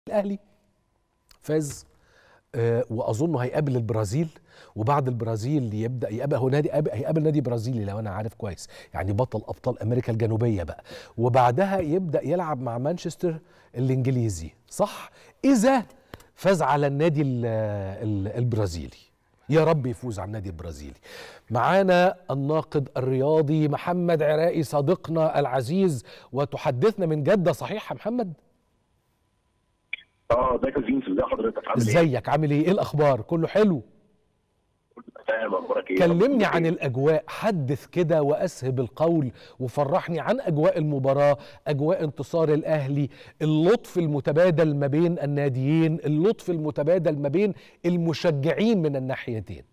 الاهلي فاز آه، واظن هيقابل البرازيل وبعد البرازيل يبدا يقابل هو نادي هيقابل نادي برازيلي لو انا عارف كويس يعني بطل ابطال امريكا الجنوبيه بقى وبعدها يبدا يلعب مع مانشستر الانجليزي صح اذا فاز على النادي ال ال البرازيلي يا رب يفوز على النادي البرازيلي معانا الناقد الرياضي محمد عراقي صديقنا العزيز وتحدثنا من جده صحيح يا محمد اه ازيك يا زينس ازي حضرتك عامل ايه؟ ازيك عامل ايه ايه الاخبار كله حلو تمام اخبارك ايه؟ كلمني عن الاجواء حدث كده واسهب القول وفرحني عن اجواء المباراه اجواء انتصار الاهلي اللطف المتبادل ما بين الناديين اللطف المتبادل ما بين المشجعين من الناحيتين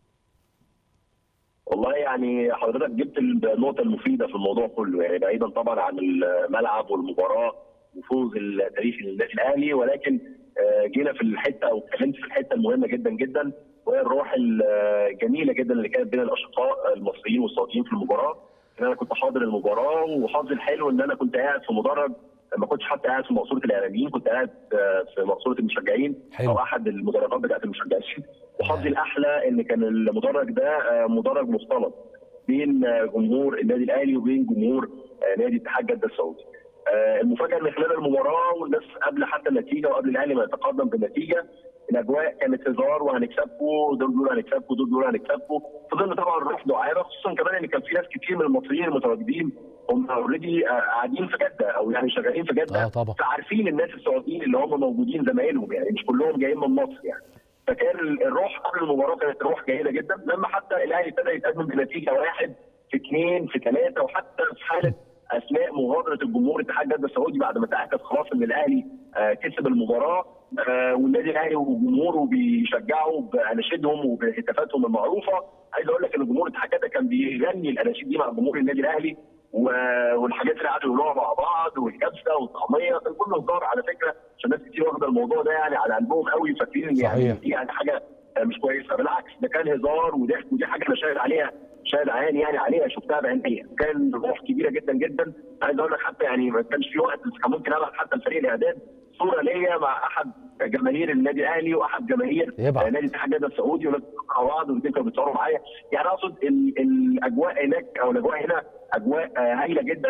والله يعني حضرتك جبت النقطه المفيده في الموضوع كله يعني بعيدا طبعا عن الملعب والمباراه وفوز التاريخي للنادي الاهلي ولكن آه، جينا في الحته او اتكلمت في الحته المهمه جدا جدا وهي الروح الجميله جدا اللي كانت بين الاشقاء المصريين والسعوديين في المباراه ان انا كنت حاضر المباراه وحظي الحلو ان انا كنت قاعد في مدرج ما كنتش حتى قاعد في مقصوره الاعلاميين كنت قاعد آه، في مقصوره المشجعين حلو. او احد المدرجات بتاعت المشجعين وحظي الاحلى ان كان المدرج ده آه، مدرج مختلط بين آه، جمهور النادي الاهلي وبين جمهور آه، نادي اتحاد جده السعودي. آه، المفاجاه ان خلال المباراه والناس قبل حتى النتيجه وقبل الاهلي ما يتقدم بالنتيجه الاجواء كانت هزار وهنكسبكم دول بيقولوا هنكسبكم دول بيقولوا هنكسبكم فضلنا طبعا نروح دعابه خصوصا كمان ان كان في ناس كتير من المصريين المتواجدين هم اوريدي قاعدين في جده او يعني شغالين في جده آه طبعا. فعارفين الناس السعوديين اللي هم موجودين زمايلهم يعني مش كلهم جايين من مصر يعني فكان الروح قبل المباراه كانت روح جيده جدا لما حتى الاهلي ابتدى يتقدم بنتيجه واحد في اثنين في ثلاثه وحتى في حاله اثناء مغادره الجمهور اتحاد جده السعودي بعد ما تاكد خلاص ان الاهلي آه، كسب المباراه آه، والنادي الاهلي وجمهوره بيشجعوا باناشيدهم وبهتافاتهم المعروفه عايز اقول لك ان جمهور اتحاد جده كان بيغني الاناشيد دي مع جمهور النادي الاهلي و- والحاجات اللي قعدوا يقولوها مع بعض والكبسه والطعميه كان كله هزار على فكره عشان ناس كتير واخده الموضوع ده يعني على قلبهم قوي فاكرين ان يعني صحيح. دي يعني حاجه مش كويسه بالعكس ده كان هزار وضحك ودي حاجه انا شاهد عليها شاهد عيان يعني عليها شفتها بعينيا كان روح كبيره جدا جدا عايز اقول لك حتى يعني ما كانش في وقت بس كان ممكن ابعت حتى لفريق الاعداد صوره ليا مع احد جماهير النادي الاهلي واحد جماهير يبعت. نادي اتحاد جده السعودي وناس مع بعض والاثنين كانوا بيتصوروا معايا يعني اقصد ال- الاجواء هناك او الاجواء هنا اجواء آه، هايله جدا